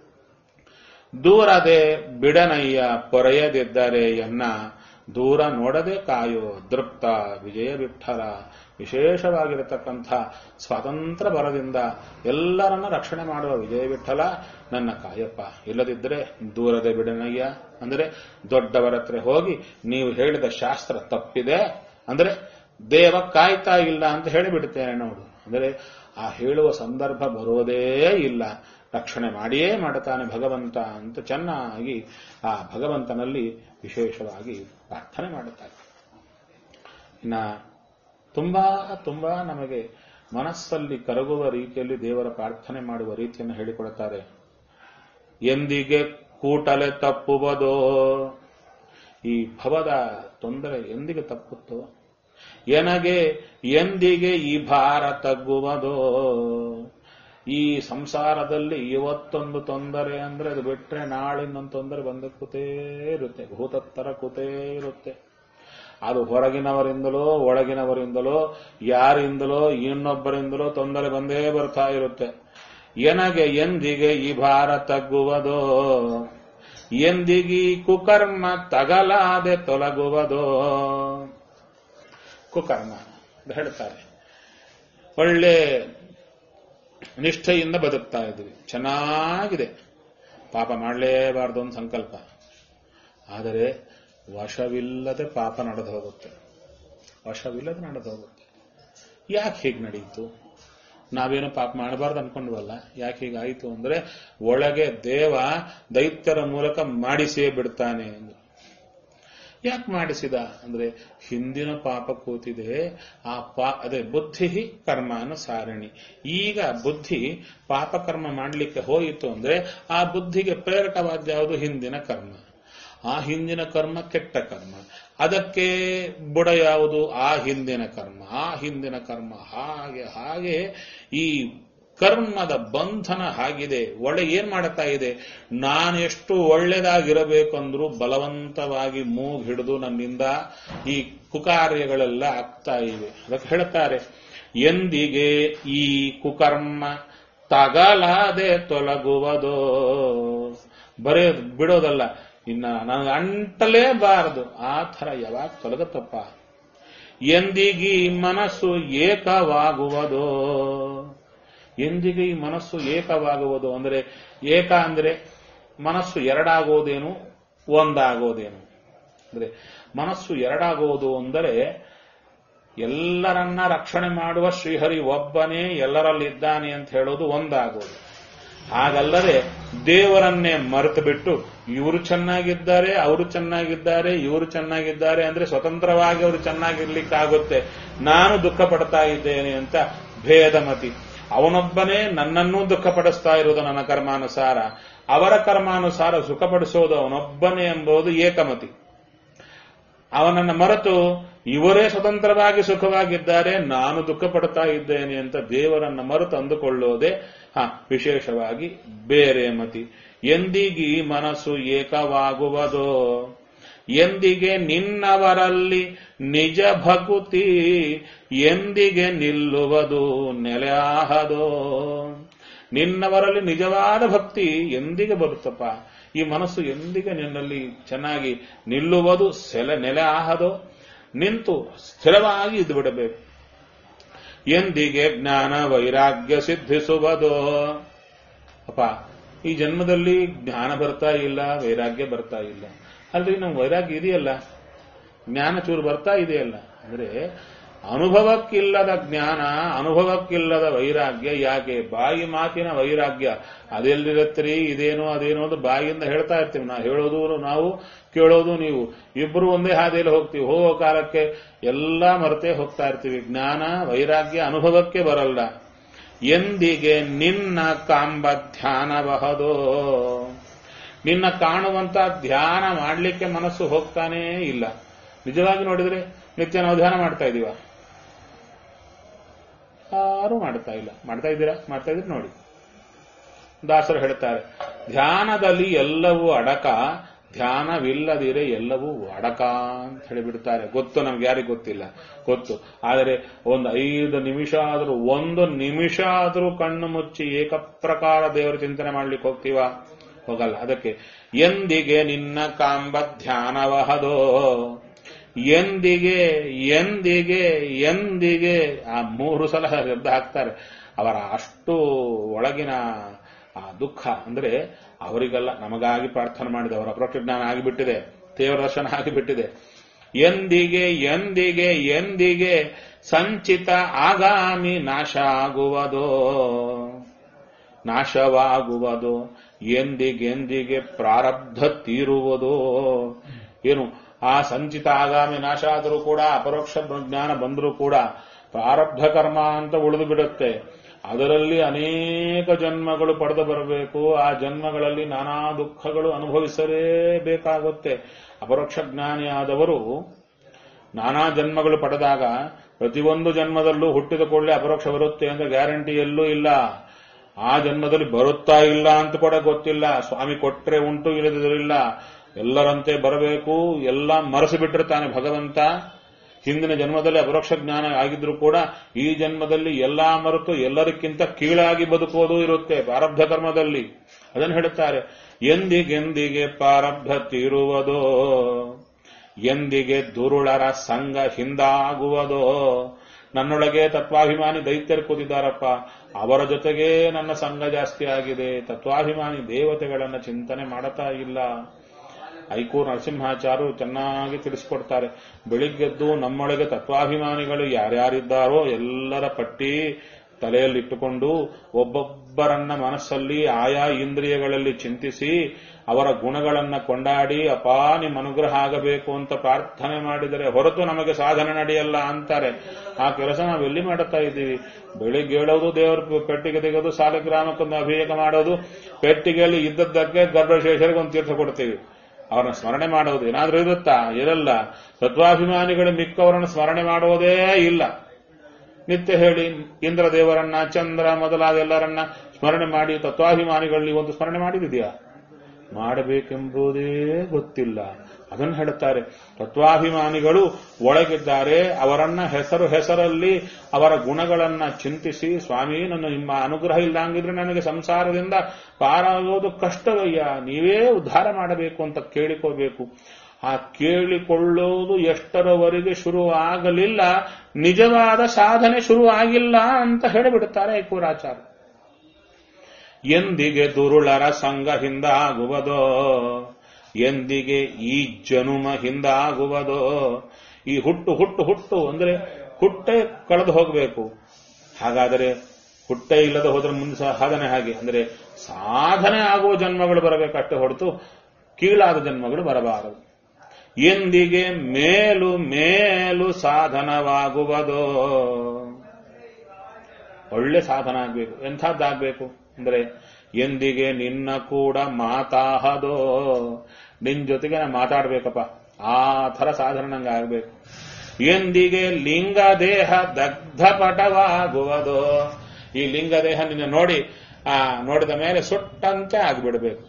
ದೂರದೆ ಬಿಡನಯ್ಯ ಪೊರೆಯದಿದ್ದರೆ ಎನ್ನ ದೂರ ನೋಡದೆ ಕಾಯೋ ದೃಪ್ತ ವಿಜಯ ವಿಠಲ ವಿಶೇಷವಾಗಿರತಕ್ಕಂಥ ಸ್ವಾತಂತ್ರ್ಯ ಬರದಿಂದ ಎಲ್ಲರನ್ನ ರಕ್ಷಣೆ ಮಾಡುವ ವಿಜಯ ವಿಠಲ ನನ್ನ ಕಾಯಪ್ಪ ಇಲ್ಲದಿದ್ದರೆ ದೂರದೆ ಬಿಡನಯ್ಯ ಅಂದರೆ ದೊಡ್ಡವರ ಹತ್ರ ಹೋಗಿ ನೀವು ಹೇಳಿದ ಶಾಸ್ತ್ರ ತಪ್ಪಿದೆ ಅಂದರೆ ದೇವ ಕಾಯ್ತಾ ಇಲ್ಲ ಅಂತ ಹೇಳಿಬಿಡ್ತೇನೆ ನೋಡು ಅಂದರೆ ಆ ಹೇಳುವ ಸಂದರ್ಭ ಬರೋದೇ ಇಲ್ಲ ರಕ್ಷಣೆ ಮಾಡಿಯೇ ಮಾಡುತ್ತಾನೆ ಭಗವಂತ ಅಂತ ಚೆನ್ನಾಗಿ ಆ ಭಗವಂತನಲ್ಲಿ ವಿಶೇಷವಾಗಿ ಪ್ರಾರ್ಥನೆ ಮಾಡುತ್ತಾರೆ ಇನ್ನ ತುಂಬಾ ತುಂಬಾ ನಮಗೆ ಮನಸ್ಸಲ್ಲಿ ಕರಗುವ ರೀತಿಯಲ್ಲಿ ದೇವರ ಪ್ರಾರ್ಥನೆ ಮಾಡುವ ರೀತಿಯನ್ನು ಹೇಳಿಕೊಡುತ್ತಾರೆ ಎಂದಿಗೆ ಕೂಟಲೆ ತಪ್ಪುವುದೋ ಈ ಭವದ ತೊಂದರೆ ಎಂದಿಗೆ ತಪ್ಪುತ್ತೋ ಎನಗೆ ಎಂದಿಗೆ ಈ ಭಾರ ತಗ್ಗುವುದೋ ಈ ಸಂಸಾರದಲ್ಲಿ ಇವತ್ತೊಂದು ತೊಂದರೆ ಅಂದ್ರೆ ಅದು ಬಿಟ್ರೆ ನಾಳೆ ಇನ್ನೊಂದು ತೊಂದರೆ ಬಂದ ಕೂತೇ ಇರುತ್ತೆ ಭೂತತ್ತರ ಕೂತೇ ಇರುತ್ತೆ ಅದು ಹೊರಗಿನವರಿಂದಲೋ ಒಳಗಿನವರಿಂದಲೋ ಯಾರಿಂದಲೋ ಇನ್ನೊಬ್ಬರಿಂದಲೋ ತೊಂದರೆ ಬಂದೇ ಬರ್ತಾ ಇರುತ್ತೆ ಎನಗೆ ಎಂದಿಗೆ ಈ ಭಾರ ತಗ್ಗುವುದೋ ಎಂದಿಗೀ ಕುಕರ್ಮ ತಗಲಾದೆ ತೊಲಗುವುದೋ ಕುಕರ್ಮ ಅಂತ ಹೇಳ್ತಾರೆ ಒಳ್ಳೆ ನಿಷ್ಠೆಯಿಂದ ಬದುಕ್ತಾ ಇದ್ವಿ ಚೆನ್ನಾಗಿದೆ ಪಾಪ ಮಾಡಲೇಬಾರ್ದು ಒಂದು ಸಂಕಲ್ಪ ಆದರೆ ವಶವಿಲ್ಲದೆ ಪಾಪ ನಡೆದು ಹೋಗುತ್ತೆ ವಶವಿಲ್ಲದೆ ನಡೆದು ಹೋಗುತ್ತೆ ಯಾಕೆ ಹೀಗೆ ನಡೆಯಿತು ನಾವೇನೋ ಪಾಪ ಮಾಡಬಾರ್ದು ಅನ್ಕೊಂಡ್ವಲ್ಲ ಯಾಕೆ ಹೀಗಾಯಿತು ಅಂದ್ರೆ ಒಳಗೆ ದೇವ ದೈತ್ಯರ ಮೂಲಕ ಮಾಡಿಸೇ ಬಿಡ್ತಾನೆ ಎಂದು ಯಾಕೆ ಮಾಡಿಸಿದ ಅಂದ್ರೆ ಹಿಂದಿನ ಪಾಪ ಕೂತಿದೆ ಆ ಪಾ ಅದೇ ಬುದ್ಧಿ ಕರ್ಮಾನುಸಾರಣಿ ಈಗ ಬುದ್ಧಿ ಪಾಪ ಕರ್ಮ ಮಾಡಲಿಕ್ಕೆ ಹೋಯಿತು ಅಂದ್ರೆ ಆ ಬುದ್ಧಿಗೆ ಪ್ರೇರಕವಾದ ಯಾವುದು ಹಿಂದಿನ ಕರ್ಮ ಆ ಹಿಂದಿನ ಕರ್ಮ ಕೆಟ್ಟ ಕರ್ಮ ಅದಕ್ಕೆ ಬುಡ ಯಾವುದು ಆ ಹಿಂದಿನ ಕರ್ಮ ಆ ಹಿಂದಿನ ಕರ್ಮ ಹಾಗೆ ಹಾಗೆ ಈ ಕರ್ಮದ ಬಂಧನ ಆಗಿದೆ ಒಳ್ಳೆ ಏನ್ ಮಾಡುತ್ತಾ ಇದೆ ನಾನೆಷ್ಟು ಒಳ್ಳೆದಾಗಿರಬೇಕಂದ್ರೂ ಬಲವಂತವಾಗಿ ಮೂಗ್ ಹಿಡಿದು ನನ್ನಿಂದ ಈ ಕುಕಾರ್ಯಗಳೆಲ್ಲ ಆಗ್ತಾ ಇವೆ ಅದಕ್ಕೆ ಹೇಳ್ತಾರೆ ಎಂದಿಗೆ ಈ ಕುಕರ್ಮ ತಗಲಾದೆ ತೊಲಗುವುದೋ ಬರೇ ಬಿಡೋದಲ್ಲ ಇನ್ನ ನನಗೆ ಅಂಟಲೇಬಾರದು ಆ ಥರ ಯಾವಾಗ ತೊಲಗತ್ತಪ್ಪ ಎಂದಿಗೆ ಈ ಮನಸ್ಸು ಏಕವಾಗುವುದೋ ಎಂದಿಗೆ ಈ ಮನಸ್ಸು ಏಕವಾಗುವುದು ಅಂದರೆ ಏಕ ಅಂದ್ರೆ ಮನಸ್ಸು ಎರಡಾಗೋದೇನು ಒಂದಾಗೋದೇನು ಅಂದ್ರೆ ಮನಸ್ಸು ಎರಡಾಗುವುದು ಅಂದರೆ ಎಲ್ಲರನ್ನ ರಕ್ಷಣೆ ಮಾಡುವ ಶ್ರೀಹರಿ ಒಬ್ಬನೇ ಎಲ್ಲರಲ್ಲಿದ್ದಾನೆ ಅಂತ ಹೇಳೋದು ಒಂದಾಗೋದು ಹಾಗಲ್ಲದೆ ದೇವರನ್ನೇ ಮರೆತು ಬಿಟ್ಟು ಇವರು ಚೆನ್ನಾಗಿದ್ದಾರೆ ಅವರು ಚೆನ್ನಾಗಿದ್ದಾರೆ ಇವರು ಚೆನ್ನಾಗಿದ್ದಾರೆ ಅಂದ್ರೆ ಸ್ವತಂತ್ರವಾಗಿ ಅವರು ಚೆನ್ನಾಗಿರ್ಲಿಕ್ಕಾಗುತ್ತೆ ನಾನು ದುಃಖ ಪಡ್ತಾ ಇದ್ದೇನೆ ಅಂತ ಭೇದಮತಿ ಅವನೊಬ್ಬನೇ ನನ್ನನ್ನೂ ದುಃಖಪಡಿಸ್ತಾ ಇರುವುದು ನನ್ನ ಕರ್ಮಾನುಸಾರ ಅವರ ಕರ್ಮಾನುಸಾರ ಸುಖಪಡಿಸೋದು ಅವನೊಬ್ಬನೇ ಎಂಬುದು ಏಕಮತಿ ಅವನನ್ನು ಮರೆತು ಇವರೇ ಸ್ವತಂತ್ರವಾಗಿ ಸುಖವಾಗಿದ್ದಾರೆ ನಾನು ದುಃಖ ಪಡ್ತಾ ಇದ್ದೇನೆ ಅಂತ ದೇವರನ್ನ ಮರೆತು ಅಂದುಕೊಳ್ಳೋದೇ ಹ ವಿಶೇಷವಾಗಿ ಬೇರೆ ಮತಿ ಎಂದಿಗೀ ಮನಸ್ಸು ಏಕವಾಗುವುದೋ ಎಂದಿಗೆ ನಿನ್ನವರಲ್ಲಿ ನಿಜ ಭಕುತಿ ಎಂದಿಗೆ ನಿಲ್ಲುವುದು ನೆಲೆಯಾಹದೋ ನಿನ್ನವರಲ್ಲಿ ನಿಜವಾದ ಭಕ್ತಿ ಎಂದಿಗೆ ಬರುತ್ತಪ್ಪ ಈ ಮನಸ್ಸು ಎಂದಿಗೆ ನಿನ್ನಲ್ಲಿ ಚೆನ್ನಾಗಿ ನಿಲ್ಲುವುದು ಸೆಲೆ ನೆಲೆ ಆಹದೋ ನಿಂತು ಸ್ಥಿರವಾಗಿ ಇದ್ದು ಬಿಡಬೇಕು ಎಂದಿಗೆ ಜ್ಞಾನ ವೈರಾಗ್ಯ ಸಿದ್ಧಿಸುವುದೋ ಅಪ್ಪ ಈ ಜನ್ಮದಲ್ಲಿ ಜ್ಞಾನ ಬರ್ತಾ ಇಲ್ಲ ವೈರಾಗ್ಯ ಬರ್ತಾ ಇಲ್ಲ ಅಲ್ರಿ ನಮ್ಮ ವೈರಾಗ್ಯ ಇದೆಯಲ್ಲ ಜ್ಞಾನ ಚೂರು ಬರ್ತಾ ಇದೆಯಲ್ಲ ಅಂದ್ರೆ ಅನುಭವಕ್ಕಿಲ್ಲದ ಜ್ಞಾನ ಅನುಭವಕ್ಕಿಲ್ಲದ ವೈರಾಗ್ಯ ಯಾಕೆ ಬಾಯಿ ಮಾತಿನ ವೈರಾಗ್ಯ ಅದೆಲ್ಲಿರತ್ರಿ ಇದೇನೋ ಅದೇನೋ ಅಂತ ಬಾಯಿಯಿಂದ ಹೇಳ್ತಾ ಇರ್ತೀವಿ ನಾವು ಹೇಳೋದು ನಾವು ಕೇಳೋದು ನೀವು ಇಬ್ಬರು ಒಂದೇ ಹಾದಿಯಲ್ಲಿ ಹೋಗ್ತೀವಿ ಹೋಗೋ ಕಾಲಕ್ಕೆ ಎಲ್ಲ ಮರೆತೇ ಹೋಗ್ತಾ ಇರ್ತೀವಿ ಜ್ಞಾನ ವೈರಾಗ್ಯ ಅನುಭವಕ್ಕೆ ಬರಲ್ಲ ಎಂದಿಗೆ ನಿನ್ನ ಕಾಂಬ ಧ್ಯಾನಬಹುದೋ ನಿನ್ನ ಕಾಣುವಂತ ಧ್ಯಾನ ಮಾಡಲಿಕ್ಕೆ ಮನಸ್ಸು ಹೋಗ್ತಾನೇ ಇಲ್ಲ ನಿಜವಾಗಿ ನೋಡಿದ್ರೆ ನಿತ್ಯ ನಾವು ಧ್ಯಾನ ಮಾಡ್ತಾ ಇದೀವ ಯಾರು ಮಾಡ್ತಾ ಇಲ್ಲ ಮಾಡ್ತಾ ಇದ್ದೀರಾ ಮಾಡ್ತಾ ಇದ್ರೆ ನೋಡಿ ದಾಸರು ಹೇಳ್ತಾರೆ ಧ್ಯಾನದಲ್ಲಿ ಎಲ್ಲವೂ ಅಡಕ ಧ್ಯಾನವಿಲ್ಲದಿರೆ ಎಲ್ಲವೂ ಅಡಕ ಅಂತ ಹೇಳಿಬಿಡ್ತಾರೆ ಗೊತ್ತು ನಮ್ಗೆ ಯಾರಿಗೆ ಗೊತ್ತಿಲ್ಲ ಗೊತ್ತು ಆದರೆ ಒಂದು ಐದು ನಿಮಿಷ ಆದರೂ ಒಂದು ನಿಮಿಷ ಆದರೂ ಕಣ್ಣು ಮುಚ್ಚಿ ಏಕಪ್ರಕಾರ ದೇವರ ಚಿಂತನೆ ಮಾಡ್ಲಿಕ್ಕೆ ಹೋಗ್ತೀವ ಹೋಗಲ್ಲ ಅದಕ್ಕೆ ಎಂದಿಗೆ ನಿನ್ನ ಕಾಂಬ ಧ್ಯಾನವಹದೋ ಎಂದಿಗೆ ಎಂದಿಗೆ ಎಂದಿಗೆ ಆ ಮೂರು ಸಲ ಶಬ್ದ ಹಾಕ್ತಾರೆ ಅವರ ಅಷ್ಟು ಒಳಗಿನ ಆ ದುಃಖ ಅಂದ್ರೆ ಅವರಿಗೆಲ್ಲ ನಮಗಾಗಿ ಪ್ರಾರ್ಥನೆ ಮಾಡಿದೆ ಅವರ ಅಪ್ರೋಕ್ಷ ಜ್ಞಾನ ಆಗಿಬಿಟ್ಟಿದೆ ದೇವರ ದರ್ಶನ ಆಗಿಬಿಟ್ಟಿದೆ ಎಂದಿಗೆ ಎಂದಿಗೆ ಎಂದಿಗೆ ಸಂಚಿತ ಆಗಾಮಿ ನಾಶ ಆಗುವುದೋ ನಾಶವಾಗುವುದು ಎಂದಿಗೆಂದಿಗೆ ಪ್ರಾರಬ್ಧ ತೀರುವುದೋ ಏನು ಆ ಸಂಚಿತ ಆಗಾಮಿ ನಾಶ ಆದರೂ ಕೂಡ ಅಪರೋಕ್ಷ ಜ್ಞಾನ ಬಂದರೂ ಕೂಡ ಪ್ರಾರಬ್ಧ ಕರ್ಮ ಅಂತ ಉಳಿದು ಬಿಡುತ್ತೆ ಅದರಲ್ಲಿ ಅನೇಕ ಜನ್ಮಗಳು ಪಡೆದು ಬರಬೇಕು ಆ ಜನ್ಮಗಳಲ್ಲಿ ನಾನಾ ದುಃಖಗಳು ಅನುಭವಿಸಲೇಬೇಕಾಗುತ್ತೆ ಅಪರೋಕ್ಷ ಜ್ಞಾನಿಯಾದವರು ನಾನಾ ಜನ್ಮಗಳು ಪಡೆದಾಗ ಪ್ರತಿಯೊಂದು ಜನ್ಮದಲ್ಲೂ ಹುಟ್ಟಿದ ಕೂಡಲೇ ಅಪರೋಕ್ಷ ಬರುತ್ತೆ ಅಂದ್ರೆ ಗ್ಯಾರಂಟಿ ಎಲ್ಲೂ ಇಲ್ಲ ಆ ಜನ್ಮದಲ್ಲಿ ಬರುತ್ತಾ ಇಲ್ಲ ಅಂತ ಕೂಡ ಗೊತ್ತಿಲ್ಲ ಸ್ವಾಮಿ ಕೊಟ್ರೆ ಉಂಟು ಇಲ್ಲದಿರಲಿಲ್ಲ ಎಲ್ಲರಂತೆ ಬರಬೇಕು ಎಲ್ಲ ಮರೆಸಿ ಬಿಟ್ಟಿರ್ತಾನೆ ಭಗವಂತ ಹಿಂದಿನ ಜನ್ಮದಲ್ಲಿ ಅಪರೋಕ್ಷ ಜ್ಞಾನ ಆಗಿದ್ರು ಕೂಡ ಈ ಜನ್ಮದಲ್ಲಿ ಎಲ್ಲಾ ಮರೆತು ಎಲ್ಲರಿಗಿಂತ ಕೀಳಾಗಿ ಬದುಕೋದು ಇರುತ್ತೆ ಪ್ರಾರಬ್ಧ ಕರ್ಮದಲ್ಲಿ ಅದನ್ನು ಹೇಳುತ್ತಾರೆ ಎಂದಿಗೆಂದಿಗೆ ಪ್ರಾರಬ್ಧ ತೀರುವುದೋ ಎಂದಿಗೆ ದುರುಳರ ಸಂಘ ಹಿಂದಾಗುವುದೋ ನನ್ನೊಳಗೆ ತತ್ವಾಭಿಮಾನಿ ದೈತ್ಯರು ಕೂತಿದ್ದಾರಪ್ಪ ಅವರ ಜೊತೆಗೆ ನನ್ನ ಸಂಘ ಜಾಸ್ತಿ ಆಗಿದೆ ತತ್ವಾಭಿಮಾನಿ ದೇವತೆಗಳನ್ನ ಚಿಂತನೆ ಮಾಡುತ್ತಾ ಇಲ್ಲ ಐಕೂರು ನರಸಿಂಹಾಚಾರು ಚೆನ್ನಾಗಿ ತಿಳಿಸಿಕೊಡ್ತಾರೆ ಬೆಳಿಗ್ಗೆದ್ದು ನಮ್ಮೊಳಗೆ ತತ್ವಾಭಿಮಾನಿಗಳು ಯಾರ್ಯಾರಿದ್ದಾರೋ ಎಲ್ಲರ ಪಟ್ಟಿ ತಲೆಯಲ್ಲಿಟ್ಟುಕೊಂಡು ಒಬ್ಬೊಬ್ಬರನ್ನ ಮನಸ್ಸಲ್ಲಿ ಆಯಾ ಇಂದ್ರಿಯಗಳಲ್ಲಿ ಚಿಂತಿಸಿ ಅವರ ಗುಣಗಳನ್ನ ಕೊಂಡಾಡಿ ಅಪಾ ನಿಮ್ಮ ಅನುಗ್ರಹ ಆಗಬೇಕು ಅಂತ ಪ್ರಾರ್ಥನೆ ಮಾಡಿದರೆ ಹೊರತು ನಮಗೆ ಸಾಧನೆ ನಡೆಯಲ್ಲ ಅಂತಾರೆ ಆ ಕೆಲಸ ನಾವು ಎಲ್ಲಿ ಮಾಡುತ್ತಾ ಇದ್ದೀವಿ ಬೆಳಿಗ್ಗೆ ಹೇಳೋದು ದೇವರ ಪೆಟ್ಟಿಗೆ ತೆಗೆದು ಸಾಲಗ್ರಾಮಕ್ಕೊಂದು ಅಭಿಷೇಕ ಮಾಡೋದು ಪೆಟ್ಟಿಗೆಯಲ್ಲಿ ಇದ್ದದ್ದಕ್ಕೆ ಗರ್ಭಶೇಷರಿಗೆ ಒಂದು ತೀರ್ಥ ಕೊಡ್ತೀವಿ ಅವ್ರನ್ನ ಸ್ಮರಣೆ ಮಾಡೋದು ಏನಾದ್ರೂ ಇರುತ್ತಾ ಇರಲ್ಲ ತತ್ವಾಭಿಮಾನಿಗಳು ಮಿಕ್ಕವರನ್ನು ಸ್ಮರಣೆ ಮಾಡುವುದೇ ಇಲ್ಲ ನಿತ್ಯ ಹೇಳಿ ಇಂದ್ರ ದೇವರನ್ನ ಚಂದ್ರ ಮೊದಲಾದ ಎಲ್ಲರನ್ನ ಸ್ಮರಣೆ ಮಾಡಿ ತತ್ವಾಭಿಮಾನಿಗಳಲ್ಲಿ ಒಂದು ಸ್ಮರಣೆ ಮಾಡಿದೆಯಾ ಮಾಡಬೇಕೆಂಬುದೇ ಗೊತ್ತಿಲ್ಲ ಅದನ್ನು ಹೇಳುತ್ತಾರೆ ತತ್ವಾಭಿಮಾನಿಗಳು ಒಳಗಿದ್ದಾರೆ ಅವರನ್ನ ಹೆಸರು ಹೆಸರಲ್ಲಿ ಅವರ ಗುಣಗಳನ್ನ ಚಿಂತಿಸಿ ಸ್ವಾಮಿ ನನ್ನ ನಿಮ್ಮ ಅನುಗ್ರಹ ಇಲ್ಲಂಗಿದ್ರೆ ನನಗೆ ಸಂಸಾರದಿಂದ ಪಾರಾಗೋದು ಕಷ್ಟವಯ್ಯ ನೀವೇ ಉದ್ಧಾರ ಮಾಡಬೇಕು ಅಂತ ಕೇಳಿಕೋಬೇಕು ಆ ಕೇಳಿಕೊಳ್ಳೋದು ಎಷ್ಟರವರೆಗೆ ಶುರು ಆಗಲಿಲ್ಲ ನಿಜವಾದ ಸಾಧನೆ ಶುರು ಆಗಿಲ್ಲ ಅಂತ ಹೇಳಿಬಿಡುತ್ತಾರೆ ಐಕೂರಾಚಾರ್ಯ ಎಂದಿಗೆ ದುರುಳರ ಸಂಘ ಹಿಂದಾಗುವುದೋ ಎಂದಿಗೆ ಈ ಜನುಮ ಹಿಂದಾಗುವುದೋ ಈ ಹುಟ್ಟು ಹುಟ್ಟು ಹುಟ್ಟು ಅಂದ್ರೆ ಹುಟ್ಟೆ ಕಳೆದು ಹೋಗಬೇಕು ಹಾಗಾದರೆ ಹುಟ್ಟೆ ಇಲ್ಲದೆ ಹೋದ್ರೆ ಮುಂದೆ ಸಾಧನೆ ಹಾಗೆ ಅಂದ್ರೆ ಸಾಧನೆ ಆಗುವ ಜನ್ಮಗಳು ಬರಬೇಕಷ್ಟೇ ಹೊರತು ಕೀಳಾದ ಜನ್ಮಗಳು ಬರಬಾರದು ಎಂದಿಗೆ ಮೇಲು ಮೇಲು ಸಾಧನವಾಗುವುದೋ ಒಳ್ಳೆ ಸಾಧನ ಆಗ್ಬೇಕು ಎಂಥದ್ದಾಗ್ಬೇಕು ಅಂದ್ರೆ ಎಂದಿಗೆ ನಿನ್ನ ಕೂಡ ಮಾತಾಹದೋ ನಿನ್ ಜೊತೆಗೆ ನಾ ಮಾತಾಡ್ಬೇಕಪ್ಪ ಆ ಥರ ಸಾಧನ ನಂಗೆ ಆಗ್ಬೇಕು ಎಂದಿಗೆ ಲಿಂಗ ದೇಹ ದಗ್ಧಪಟವಾಗುವುದೋ ಈ ಲಿಂಗ ದೇಹ ನಿನ್ನ ನೋಡಿ ಆ ನೋಡಿದ ಮೇಲೆ ಸುಟ್ಟಂತೆ ಆಗ್ಬಿಡ್ಬೇಕು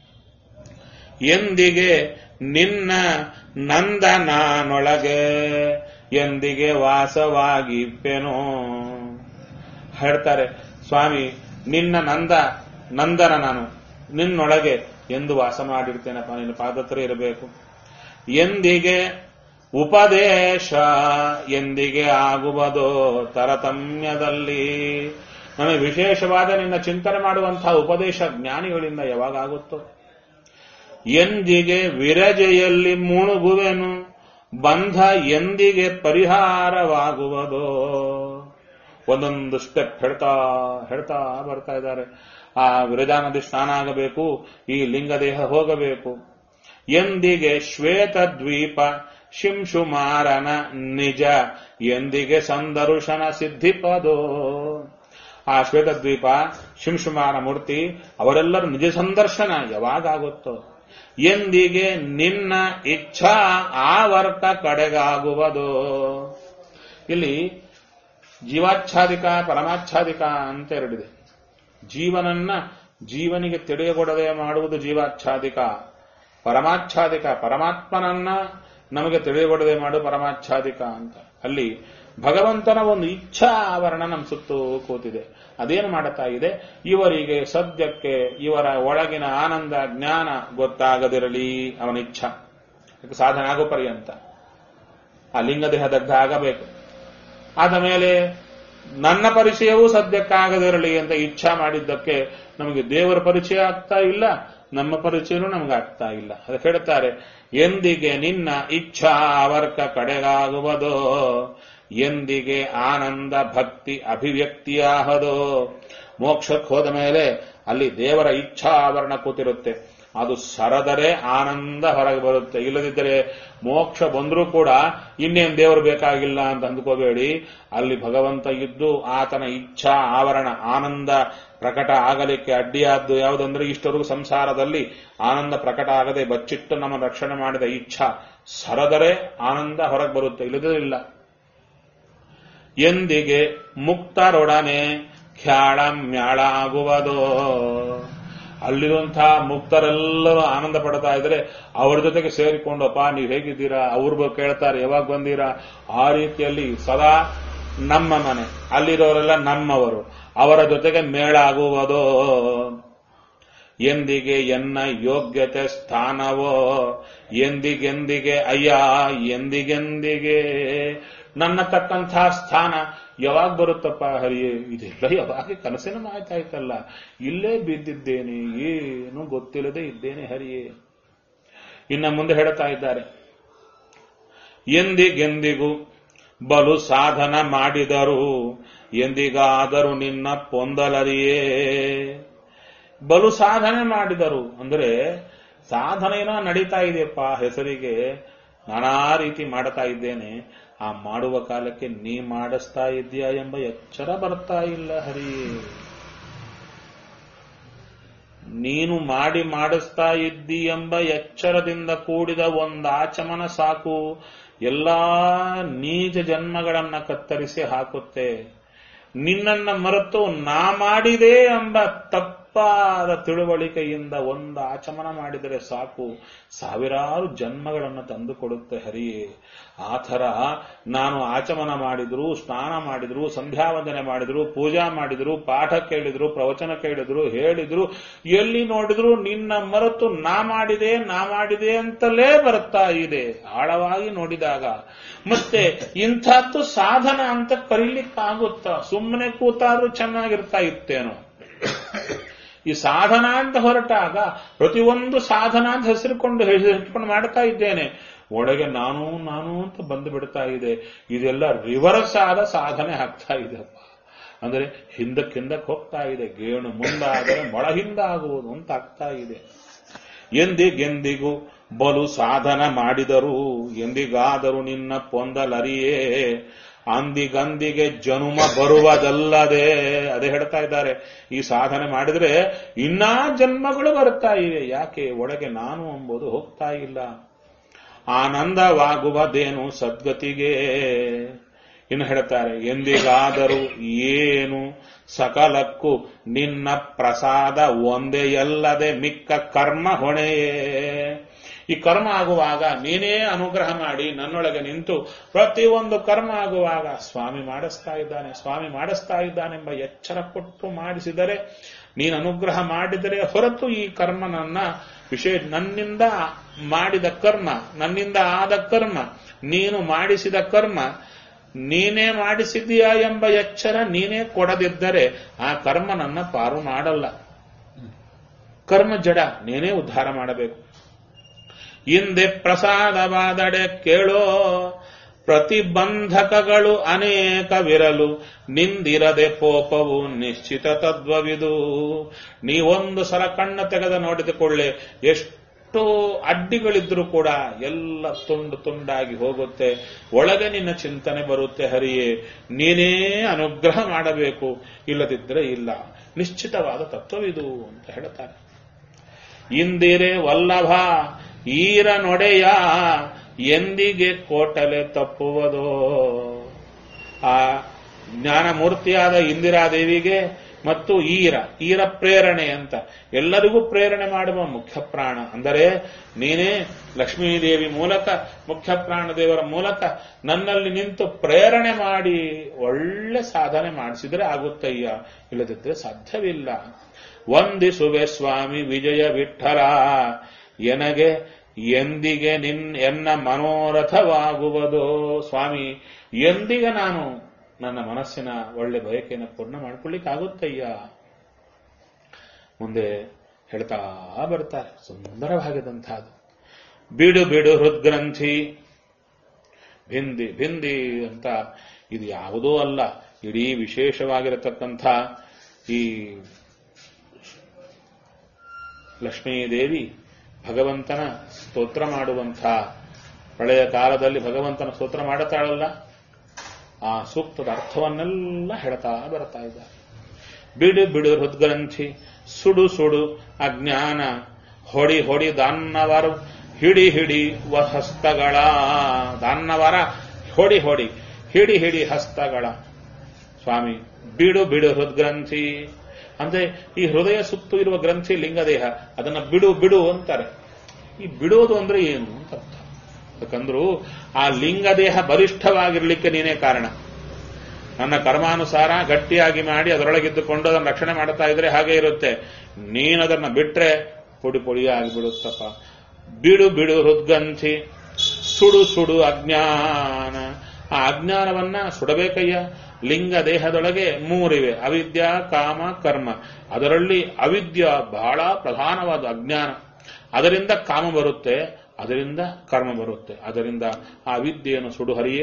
ಎಂದಿಗೆ ನಿನ್ನ ನಂದ ನಾನೊಳಗೆ ಎಂದಿಗೆ ವಾಸವಾಗಿಪ್ಪೆನೋ ಹೇಳ್ತಾರೆ ಸ್ವಾಮಿ ನಿನ್ನ ನಂದ ನಂದನ ನಾನು ನಿನ್ನೊಳಗೆ ಎಂದು ವಾಸ ಮಾಡಿರ್ತೇನಪ್ಪ ನಿನ್ನ ಪಾದತ್ರ ಇರಬೇಕು ಎಂದಿಗೆ ಉಪದೇಶ ಎಂದಿಗೆ ಆಗುವುದೋ ತರತಮ್ಯದಲ್ಲಿ ನಮಗೆ ವಿಶೇಷವಾದ ನಿನ್ನ ಚಿಂತನೆ ಮಾಡುವಂತಹ ಉಪದೇಶ ಜ್ಞಾನಿಗಳಿಂದ ಯಾವಾಗ ಆಗುತ್ತೋ ಎಂದಿಗೆ ವಿರಜೆಯಲ್ಲಿ ಮುಣುಗುವೆನು ಬಂಧ ಎಂದಿಗೆ ಪರಿಹಾರವಾಗುವುದೋ ಒಂದೊಂದು ಸ್ಟೆಪ್ ಹೇಳ್ತಾ ಹೇಳ್ತಾ ಬರ್ತಾ ಇದ್ದಾರೆ ಆ ವಿರಜಾ ನದಿ ಸ್ನಾನ ಆಗಬೇಕು ಈ ಲಿಂಗದೇಹ ಹೋಗಬೇಕು ಎಂದಿಗೆ ಶ್ವೇತ ದ್ವೀಪ ಶಿಂಶುಮಾರನ ನಿಜ ಎಂದಿಗೆ ಸಂದರುಶನ ಸಿದ್ಧಿಪದೋ ಆ ಶ್ವೇತದ್ವೀಪ ಶಿಂಶುಮಾರ ಮೂರ್ತಿ ಅವರೆಲ್ಲರೂ ನಿಜ ಸಂದರ್ಶನ ಯಾವಾಗುತ್ತೋ ಎಂದಿಗೆ ನಿನ್ನ ಇಚ್ಛಾ ಆವರ್ತ ಕಡೆಗಾಗುವುದೋ ಇಲ್ಲಿ ಜೀವಾಚ್ಛಾದಿಕ ಪರಮಾಚ್ಛಾದಿಕ ಅಂತ ಎರಡಿದೆ ಜೀವನನ್ನ ಜೀವನಿಗೆ ತಿಳಿಯಗೊಡದೆ ಮಾಡುವುದು ಜೀವಾಚ್ಛಾದಿಕ ಪರಮಾಚ್ಛಾದಿಕ ಪರಮಾತ್ಮನನ್ನ ನಮಗೆ ತಿಳಿಯಗೊಡದೆ ಮಾಡು ಪರಮಾಚ್ಛಾದಿಕ ಅಂತ ಅಲ್ಲಿ ಭಗವಂತನ ಒಂದು ಇಚ್ಛಾ ಆವರಣ ನಮ್ಮ ಸುತ್ತು ಕೂತಿದೆ ಅದೇನು ಮಾಡುತ್ತಾ ಇದೆ ಇವರಿಗೆ ಸದ್ಯಕ್ಕೆ ಇವರ ಒಳಗಿನ ಆನಂದ ಜ್ಞಾನ ಗೊತ್ತಾಗದಿರಲಿ ಅವನ ಇಚ್ಛಾ ಸಾಧನೆ ಆಗೋ ಪರ್ಯಂತ ಆ ಲಿಂಗದೇಹ ದಗ್ಧ ಆಗಬೇಕು ಆದ ಮೇಲೆ ನನ್ನ ಪರಿಚಯವೂ ಸದ್ಯಕ್ಕಾಗದಿರಲಿ ಅಂತ ಇಚ್ಛಾ ಮಾಡಿದ್ದಕ್ಕೆ ನಮಗೆ ದೇವರ ಪರಿಚಯ ಆಗ್ತಾ ಇಲ್ಲ ನಮ್ಮ ಪರಿಚಯನೂ ನಮ್ಗೆ ಆಗ್ತಾ ಇಲ್ಲ ಅದಕ್ಕೆ ಹೇಳ್ತಾರೆ ಎಂದಿಗೆ ನಿನ್ನ ಇಚ್ಛಾ ಅವರ್ಕ ಕಡೆಗಾಗುವುದೋ ಎಂದಿಗೆ ಆನಂದ ಭಕ್ತಿ ಅಭಿವ್ಯಕ್ತಿಯಾಹದೋ ಮೋಕ್ಷಕ್ಕೆ ಹೋದ ಮೇಲೆ ಅಲ್ಲಿ ದೇವರ ಇಚ್ಛಾ ಆವರಣ ಕೂತಿರುತ್ತೆ ಅದು ಸರದರೆ ಆನಂದ ಹೊರಗೆ ಬರುತ್ತೆ ಇಲ್ಲದಿದ್ದರೆ ಮೋಕ್ಷ ಬಂದರೂ ಕೂಡ ಇನ್ನೇನು ದೇವರು ಬೇಕಾಗಿಲ್ಲ ಅಂತ ಅಂದ್ಕೋಬೇಡಿ ಅಲ್ಲಿ ಭಗವಂತ ಇದ್ದು ಆತನ ಇಚ್ಛಾ ಆವರಣ ಆನಂದ ಪ್ರಕಟ ಆಗಲಿಕ್ಕೆ ಅಡ್ಡಿಯಾದ್ದು ಯಾವುದಂದ್ರೆ ಇಷ್ಟವರೆಗೂ ಸಂಸಾರದಲ್ಲಿ ಆನಂದ ಪ್ರಕಟ ಆಗದೆ ಬಚ್ಚಿಟ್ಟು ನಮ್ಮ ರಕ್ಷಣೆ ಮಾಡಿದ ಇಚ್ಛಾ ಸರದರೆ ಆನಂದ ಹೊರಗೆ ಬರುತ್ತೆ ಇಲ್ಲದೇ ಇಲ್ಲ ಎಂದಿಗೆ ಮುಕ್ತರೊಡನೆ ಖ್ಯಾಳ ಮ್ಯಾಳ ಆಗುವುದೋ ಅಲ್ಲಿರುವಂತಹ ಮುಕ್ತರೆಲ್ಲರೂ ಆನಂದ ಪಡ್ತಾ ಇದ್ರೆ ಅವ್ರ ಜೊತೆಗೆ ಸೇರಿಕೊಂಡಪ್ಪ ನೀವು ಹೇಗಿದ್ದೀರಾ ಅವ್ರು ಕೇಳ್ತಾರೆ ಯಾವಾಗ ಬಂದೀರಾ ಆ ರೀತಿಯಲ್ಲಿ ಸದಾ ನಮ್ಮ ಮನೆ ಅಲ್ಲಿರೋರೆಲ್ಲ ನಮ್ಮವರು ಅವರ ಜೊತೆಗೆ ಮೇಳ ಆಗುವುದೋ ಎಂದಿಗೆ ಎನ್ನ ಯೋಗ್ಯತೆ ಸ್ಥಾನವೋ ಎಂದಿಗೆಂದಿಗೆ ಅಯ್ಯ ಎಂದಿಗೆಂದಿಗೆ ನನ್ನ ತಕ್ಕಂಥ ಸ್ಥಾನ ಯಾವಾಗ ಬರುತ್ತಪ್ಪ ಹರಿಯೇ ಇದೆಲ್ಲ ಯಾವಾಗ ಕನಸಿನ ಮಾತಾಯ್ತಲ್ಲ ಇಲ್ಲೇ ಬಿದ್ದಿದ್ದೇನೆ ಏನು ಗೊತ್ತಿಲ್ಲದೆ ಇದ್ದೇನೆ ಹರಿಯೇ ಇನ್ನ ಮುಂದೆ ಹೇಳ್ತಾ ಇದ್ದಾರೆ ಎಂದಿಗೆಂದಿಗೂ ಬಲು ಸಾಧನ ಮಾಡಿದರು ಎಂದಿಗಾದರೂ ನಿನ್ನ ಪೊಂದಲರಿಯೇ ಬಲು ಸಾಧನೆ ಮಾಡಿದರು ಅಂದ್ರೆ ಸಾಧನೆ ಏನೋ ನಡೀತಾ ಇದೆಯಪ್ಪ ಹೆಸರಿಗೆ ನಾನಾ ರೀತಿ ಮಾಡ್ತಾ ಇದ್ದೇನೆ ಆ ಮಾಡುವ ಕಾಲಕ್ಕೆ ನೀ ಮಾಡಿಸ್ತಾ ಇದೆಯಾ ಎಂಬ ಎಚ್ಚರ ಬರ್ತಾ ಇಲ್ಲ ಹರಿ ನೀನು ಮಾಡಿ ಮಾಡಿಸ್ತಾ ಇದ್ದಿ ಎಂಬ ಎಚ್ಚರದಿಂದ ಕೂಡಿದ ಒಂದು ಆಚಮನ ಸಾಕು ಎಲ್ಲಾ ನೀಚ ಜನ್ಮಗಳನ್ನ ಕತ್ತರಿಸಿ ಹಾಕುತ್ತೆ ನಿನ್ನನ್ನ ಮರೆತು ನಾ ಮಾಡಿದೆ ಎಂಬ ತಪ್ಪಾದ ತಿಳುವಳಿಕೆಯಿಂದ ಒಂದು ಆಚಮನ ಮಾಡಿದರೆ ಸಾಕು ಸಾವಿರಾರು ಜನ್ಮಗಳನ್ನು ತಂದು ಕೊಡುತ್ತೆ ಹರಿಯೇ ಆ ಥರ ನಾನು ಆಚಮನ ಮಾಡಿದ್ರು ಸ್ನಾನ ಮಾಡಿದ್ರು ಸಂಧ್ಯಾವಂದನೆ ಮಾಡಿದ್ರು ಪೂಜಾ ಮಾಡಿದ್ರು ಪಾಠ ಕೇಳಿದ್ರು ಪ್ರವಚನ ಕೇಳಿದ್ರು ಹೇಳಿದ್ರು ಎಲ್ಲಿ ನೋಡಿದ್ರು ನಿನ್ನ ಮರೆತು ನಾ ಮಾಡಿದೆ ನಾ ಮಾಡಿದೆ ಅಂತಲೇ ಬರ್ತಾ ಇದೆ ಆಳವಾಗಿ ನೋಡಿದಾಗ ಮತ್ತೆ ಇಂಥದ್ದು ಸಾಧನ ಅಂತ ಕರೀಲಿಕ್ಕಾಗುತ್ತಾ ಸುಮ್ಮನೆ ಕೂತಾದ್ರೂ ಚೆನ್ನಾಗಿರ್ತಾ ಇತ್ತೇನೋ ಈ ಸಾಧನ ಅಂತ ಹೊರಟಾಗ ಪ್ರತಿಯೊಂದು ಸಾಧನ ಅಂತ ಹೆಸರುಕೊಂಡು ಹೆಸರುಕೊಂಡು ಮಾಡ್ತಾ ಇದ್ದೇನೆ ಒಳಗೆ ನಾನು ನಾನು ಅಂತ ಬಂದು ಬಿಡ್ತಾ ಇದೆ ಇದೆಲ್ಲ ರಿವರ್ಸ್ ಆದ ಸಾಧನೆ ಆಗ್ತಾ ಇದೆಪ್ಪ ಅಂದ್ರೆ ಹಿಂದಕ್ಕಿಂದಕ್ಕೆ ಹೋಗ್ತಾ ಇದೆ ಗೇಣು ಮುಂದಾದರೆ ಮೊಳ ಹಿಂದಾಗುವುದು ಅಂತ ಆಗ್ತಾ ಇದೆ ಎಂದಿಗೆಂದಿಗೂ ಬಲು ಸಾಧನ ಮಾಡಿದರು ಎಂದಿಗಾದರೂ ನಿನ್ನ ಪೊಂದಲರಿಯೇ ಅಂದಿಗಂದಿಗೆ ಜನುಮ ಬರುವುದಲ್ಲದೆ ಅದೇ ಹೇಳ್ತಾ ಇದ್ದಾರೆ ಈ ಸಾಧನೆ ಮಾಡಿದ್ರೆ ಇನ್ನಾ ಜನ್ಮಗಳು ಬರ್ತಾ ಇವೆ ಯಾಕೆ ಒಳಗೆ ನಾನು ಎಂಬುದು ಹೋಗ್ತಾ ಇಲ್ಲ ಆನಂದವಾಗುವುದೇನು ಸದ್ಗತಿಗೆ ಇನ್ನು ಹೇಳ್ತಾರೆ ಎಂದಿಗಾದರೂ ಏನು ಸಕಲಕ್ಕೂ ನಿನ್ನ ಪ್ರಸಾದ ಒಂದೇ ಅಲ್ಲದೆ ಮಿಕ್ಕ ಕರ್ಮ ಹೊಣೆಯೇ ಈ ಕರ್ಮ ಆಗುವಾಗ ನೀನೇ ಅನುಗ್ರಹ ಮಾಡಿ ನನ್ನೊಳಗೆ ನಿಂತು ಪ್ರತಿಯೊಂದು ಕರ್ಮ ಆಗುವಾಗ ಸ್ವಾಮಿ ಮಾಡಿಸ್ತಾ ಇದ್ದಾನೆ ಸ್ವಾಮಿ ಮಾಡಿಸ್ತಾ ಇದ್ದಾನೆಂಬ ಎಚ್ಚರ ಕೊಟ್ಟು ಮಾಡಿಸಿದರೆ ನೀನು ಅನುಗ್ರಹ ಮಾಡಿದರೆ ಹೊರತು ಈ ಕರ್ಮ ನನ್ನ ವಿಷಯ ನನ್ನಿಂದ ಮಾಡಿದ ಕರ್ಮ ನನ್ನಿಂದ ಆದ ಕರ್ಮ ನೀನು ಮಾಡಿಸಿದ ಕರ್ಮ ನೀನೇ ಮಾಡಿಸಿದೀಯಾ ಎಂಬ ಎಚ್ಚರ ನೀನೇ ಕೊಡದಿದ್ದರೆ ಆ ಕರ್ಮ ನನ್ನ ಪಾರು ಮಾಡಲ್ಲ ಕರ್ಮ ಜಡ ನೀನೇ ಉದ್ಧಾರ ಮಾಡಬೇಕು ಹಿಂದೆ ಪ್ರಸಾದವಾದಡೆ ಕೇಳೋ ಪ್ರತಿಬಂಧಕಗಳು ಅನೇಕವಿರಲು ನಿಂದಿರದೆ ಪೋಪವು ನಿಶ್ಚಿತ ತದ್ವವಿದು ನೀವೊಂದು ಸಲ ಕಣ್ಣ ತೆಗೆದ ನೋಡಿದುಕೊಳ್ಳೆ ಎಷ್ಟು ಅಡ್ಡಿಗಳಿದ್ರೂ ಕೂಡ ಎಲ್ಲ ತುಂಡು ತುಂಡಾಗಿ ಹೋಗುತ್ತೆ ಒಳಗೆ ನಿನ್ನ ಚಿಂತನೆ ಬರುತ್ತೆ ಹರಿಯೇ ನೀನೇ ಅನುಗ್ರಹ ಮಾಡಬೇಕು ಇಲ್ಲದಿದ್ದರೆ ಇಲ್ಲ ನಿಶ್ಚಿತವಾದ ತತ್ವವಿದು ಅಂತ ಹೇಳ್ತಾರೆ ಇಂದಿರೆ ವಲ್ಲಭ ಈರ ನೊಡೆಯ ಎಂದಿಗೆ ಕೋಟಲೆ ತಪ್ಪುವುದೋ ಆ ಜ್ಞಾನಮೂರ್ತಿಯಾದ ಇಂದಿರಾದೇವಿಗೆ ಮತ್ತು ಈರ ಈರ ಪ್ರೇರಣೆ ಅಂತ ಎಲ್ಲರಿಗೂ ಪ್ರೇರಣೆ ಮಾಡುವ ಮುಖ್ಯ ಪ್ರಾಣ ಅಂದರೆ ನೀನೇ ಲಕ್ಷ್ಮೀದೇವಿ ಮೂಲಕ ಮುಖ್ಯ ಪ್ರಾಣ ದೇವರ ಮೂಲಕ ನನ್ನಲ್ಲಿ ನಿಂತು ಪ್ರೇರಣೆ ಮಾಡಿ ಒಳ್ಳೆ ಸಾಧನೆ ಮಾಡಿಸಿದ್ರೆ ಆಗುತ್ತಯ್ಯ ಇಲ್ಲದಿದ್ದರೆ ಸಾಧ್ಯವಿಲ್ಲ ವಂದಿಸುವೆ ಸ್ವಾಮಿ ವಿಜಯ ವಿಠಲ ಎನಗೆ ಎಂದಿಗೆ ನಿನ್ ಎನ್ನ ಮನೋರಥವಾಗುವುದೋ ಸ್ವಾಮಿ ಎಂದಿಗೆ ನಾನು ನನ್ನ ಮನಸ್ಸಿನ ಒಳ್ಳೆ ಬಯಕೆಯನ್ನು ಪೂರ್ಣ ಮಾಡ್ಕೊಳ್ಳಿಕ್ಕಾಗುತ್ತಯ್ಯ ಮುಂದೆ ಹೇಳ್ತಾ ಬರ್ತಾರೆ ಸುಂದರವಾಗಿದಂತಹದ್ದು ಬಿಡು ಬಿಡು ಹೃದ್ಗ್ರಂಥಿ ಭಿಂದಿ ಭಿಂದಿ ಅಂತ ಇದು ಯಾವುದೂ ಅಲ್ಲ ಇಡೀ ವಿಶೇಷವಾಗಿರತಕ್ಕಂಥ ಈ ಲಕ್ಷ್ಮೀದೇವಿ ಭಗವಂತನ ಸ್ತೋತ್ರ ಮಾಡುವಂಥ ಹಳೆಯ ಕಾಲದಲ್ಲಿ ಭಗವಂತನ ಸ್ತೋತ್ರ ಮಾಡುತ್ತಾಳಲ್ಲ ಆ ಸೂಕ್ತದ ಅರ್ಥವನ್ನೆಲ್ಲ ಹೇಳ್ತಾ ಬರ್ತಾ ಇದ್ದಾರೆ ಬಿಡು ಬಿಡು ಹೃದ್ಗ್ರಂಥಿ ಸುಡು ಸುಡು ಅಜ್ಞಾನ ಹೊಡಿ ಹೊಡಿ ದಾನ್ನವರು ಹಿಡಿ ಹಿಡಿ ವ ಹಸ್ತಗಳ ದಾನ್ನವರ ಹೊಡಿ ಹೊಡಿ ಹಿಡಿ ಹಿಡಿ ಹಸ್ತಗಳ ಸ್ವಾಮಿ ಬಿಡು ಬಿಡು ಹೃದ್ಗ್ರಂಥಿ ಅಂದ್ರೆ ಈ ಹೃದಯ ಸುತ್ತು ಇರುವ ಗ್ರಂಥಿ ಲಿಂಗದೇಹ ಅದನ್ನ ಬಿಡು ಬಿಡು ಅಂತಾರೆ ಈ ಬಿಡೋದು ಅಂದ್ರೆ ಏನು ಅಂತ ಅರ್ಥ ಯಾಕಂದ್ರು ಆ ಲಿಂಗದೇಹ ಬಲಿಷ್ಠವಾಗಿರ್ಲಿಕ್ಕೆ ನೀನೇ ಕಾರಣ ನನ್ನ ಕರ್ಮಾನುಸಾರ ಗಟ್ಟಿಯಾಗಿ ಮಾಡಿ ಅದರೊಳಗಿದ್ದುಕೊಂಡು ಅದನ್ನು ರಕ್ಷಣೆ ಮಾಡ್ತಾ ಇದ್ರೆ ಹಾಗೆ ಇರುತ್ತೆ ನೀನದನ್ನ ಬಿಟ್ರೆ ಪುಡಿ ಪುಡಿಯಾಗಿ ಬಿಡುತ್ತಪ್ಪ ಬಿಡು ಬಿಡು ಹೃದ್ಗಂಥಿ ಸುಡು ಸುಡು ಅಜ್ಞಾನ ಆ ಅಜ್ಞಾನವನ್ನ ಸುಡಬೇಕಯ್ಯ ಲಿಂಗ ದೇಹದೊಳಗೆ ಮೂರಿವೆ ಅವಿದ್ಯ ಕಾಮ ಕರ್ಮ ಅದರಲ್ಲಿ ಅವಿದ್ಯ ಬಹಳ ಪ್ರಧಾನವಾದ ಅಜ್ಞಾನ ಅದರಿಂದ ಕಾಮ ಬರುತ್ತೆ ಅದರಿಂದ ಕರ್ಮ ಬರುತ್ತೆ ಅದರಿಂದ ಆ ವಿದ್ಯೆಯನ್ನು ಸುಡು ಹರಿಯೇ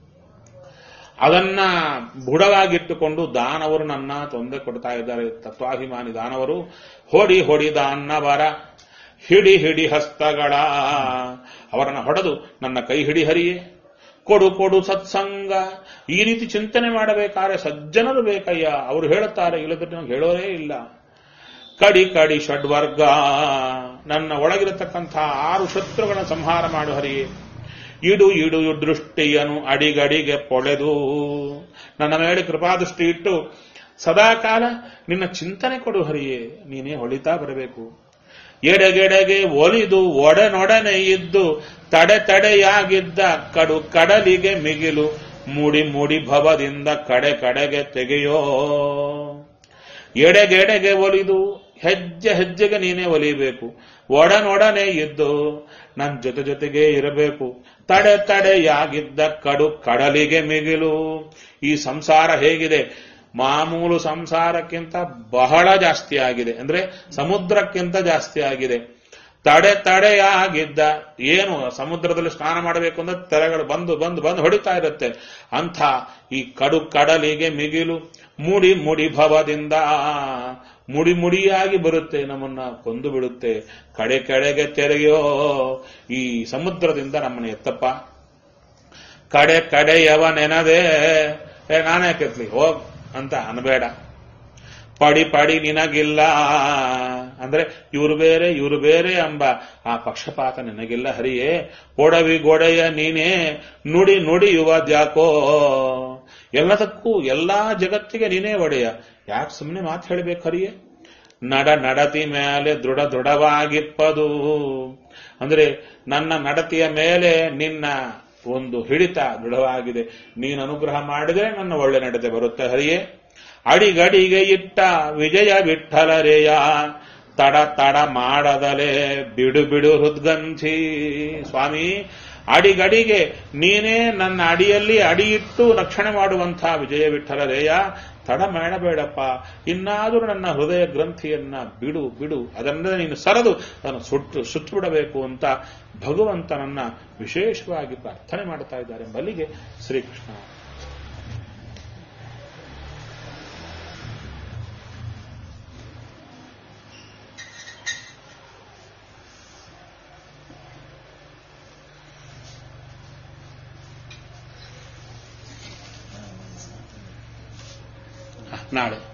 ಅದನ್ನ ಬುಡವಾಗಿಟ್ಟುಕೊಂಡು ದಾನವರು ನನ್ನ ತೊಂದರೆ ಕೊಡ್ತಾ ಇದ್ದಾರೆ ತತ್ವಾಭಿಮಾನಿ ದಾನವರು ಹೊಡಿ ಹೊಡಿ ದಾನವರ ಹಿಡಿ ಹಿಡಿ ಹಸ್ತಗಳ ಅವರನ್ನ ಹೊಡೆದು ನನ್ನ ಕೈ ಹಿಡಿ ಹರಿಯೇ ಕೊಡು ಕೊಡು ಸತ್ಸಂಗ ಈ ರೀತಿ ಚಿಂತನೆ ಮಾಡಬೇಕಾದ್ರೆ ಸಜ್ಜನರು ಬೇಕಯ್ಯ ಅವರು ಹೇಳುತ್ತಾರೆ ಇಲ್ಲದ್ರೆ ನಾವು ಹೇಳೋರೇ ಇಲ್ಲ ಕಡಿ ಕಡಿ ಷಡ್ವರ್ಗ ನನ್ನ ಒಳಗಿರತಕ್ಕಂಥ ಆರು ಶತ್ರುಗಳನ್ನು ಸಂಹಾರ ಮಾಡು ಹರಿಯೇ ಇಡು ಇಡು ದೃಷ್ಟಿಯನು ಅಡಿಗಡಿಗೆ ಪೊಳೆದು ನನ್ನ ಮೇಲೆ ಕೃಪಾದೃಷ್ಟಿ ಇಟ್ಟು ಸದಾಕಾಲ ನಿನ್ನ ಚಿಂತನೆ ಕೊಡು ಹರಿಯೇ ನೀನೇ ಹೊಳಿತಾ ಬರಬೇಕು ಎಡೆಗೆಡೆಗೆ ಒಲಿದು ಒಡನೊಡನೆ ಇದ್ದು ತಡೆ ತಡೆಯಾಗಿದ್ದ ಕಡು ಕಡಲಿಗೆ ಮಿಗಿಲು ಮುಡಿ ಮುಡಿ ಭವದಿಂದ ಕಡೆ ಕಡೆಗೆ ತೆಗೆಯೋ ಎಡೆಗೆಡೆಗೆ ಒಲಿದು ಹೆಜ್ಜೆ ಹೆಜ್ಜೆಗೆ ನೀನೇ ಒಲಿಬೇಕು ಒಡನೊಡನೆ ಇದ್ದು ನನ್ನ ಜೊತೆ ಜೊತೆಗೆ ಇರಬೇಕು ತಡೆ ತಡೆಯಾಗಿದ್ದ ಕಡು ಕಡಲಿಗೆ ಮಿಗಿಲು ಈ ಸಂಸಾರ ಹೇಗಿದೆ ಮಾಮೂಲು ಸಂಸಾರಕ್ಕಿಂತ ಬಹಳ ಜಾಸ್ತಿ ಆಗಿದೆ ಅಂದ್ರೆ ಸಮುದ್ರಕ್ಕಿಂತ ಜಾಸ್ತಿ ಆಗಿದೆ ತಡೆ ತಡೆಯಾಗಿದ್ದ ಏನು ಸಮುದ್ರದಲ್ಲಿ ಸ್ನಾನ ಮಾಡಬೇಕು ಅಂದ್ರೆ ತೆರೆಗಳು ಬಂದು ಬಂದು ಬಂದು ಹೊಡಿತಾ ಇರುತ್ತೆ ಅಂಥ ಈ ಕಡು ಕಡಲಿಗೆ ಮಿಗಿಲು ಮುಡಿ ಮುಡಿ ಭವದಿಂದ ಮುಡಿ ಮುಡಿಯಾಗಿ ಬರುತ್ತೆ ನಮ್ಮನ್ನ ಕೊಂದು ಬಿಡುತ್ತೆ ಕಡೆ ಕಡೆಗೆ ತೆರೆಯೋ ಈ ಸಮುದ್ರದಿಂದ ನಮ್ಮನ್ನ ಎತ್ತಪ್ಪ ಕಡೆ ಕಡೆಯವ ನೆನದೆ ಏ ನಾನೇ ಕೆತ್ಲಿ ಹೋಗ್ ಅಂತ ಅನ್ಬೇಡ ಪಡಿ ಪಡಿ ನಿನಗಿಲ್ಲ ಅಂದ್ರೆ ಇವರು ಬೇರೆ ಇವರು ಬೇರೆ ಎಂಬ ಆ ಪಕ್ಷಪಾತ ನಿನಗಿಲ್ಲ ಹರಿಯೇ ಒಡವಿ ಗೊಡೆಯ ನೀನೇ ನುಡಿ ನುಡಿಯುವ ದ್ಯಾಕೋ ಎಲ್ಲದಕ್ಕೂ ಎಲ್ಲಾ ಜಗತ್ತಿಗೆ ನೀನೇ ಒಡೆಯ ಯಾಕೆ ಸುಮ್ಮನೆ ಮಾತು ಹೇಳಬೇಕು ಹರಿಯೇ ನಡ ನಡತಿ ಮೇಲೆ ದೃಢ ದೃಢವಾಗಿಪ್ಪದು ಅಂದ್ರೆ ನನ್ನ ನಡತೆಯ ಮೇಲೆ ನಿನ್ನ ಒಂದು ಹಿಡಿತ ದೃಢವಾಗಿದೆ ನೀನು ಅನುಗ್ರಹ ಮಾಡಿದರೆ ನನ್ನ ಒಳ್ಳೆ ನಡತೆ ಬರುತ್ತೆ ಹರಿಯೇ ಅಡಿಗಡಿಗೆ ಇಟ್ಟ ವಿಜಯ ವಿಠಲರೆಯ ತಡ ತಡ ಮಾಡದಲೆ ಬಿಡು ಬಿಡು ಹೃದ್ಗಂಥಿ ಸ್ವಾಮಿ ಅಡಿಗಡಿಗೆ ನೀನೇ ನನ್ನ ಅಡಿಯಲ್ಲಿ ಅಡಿಯಿಟ್ಟು ರಕ್ಷಣೆ ಮಾಡುವಂತಹ ವಿಜಯ ವಿಠಲರೇಯ ತಡ ಮಾಡಬೇಡಪ್ಪ ಇನ್ನಾದರೂ ನನ್ನ ಹೃದಯ ಗ್ರಂಥಿಯನ್ನ ಬಿಡು ಬಿಡು ಅದನ್ನೇ ನೀನು ಸರದು ಅದನ್ನು ಸುಟ್ಟು ಸುಟ್ಟು ಬಿಡಬೇಕು ಅಂತ ಭಗವಂತನನ್ನ ವಿಶೇಷವಾಗಿ ಪ್ರಾರ್ಥನೆ ಮಾಡ್ತಾ ಇದ್ದಾರೆ ಬಲಿಗೆ ಶ್ರೀಕೃಷ್ಣ ನಾಳೆ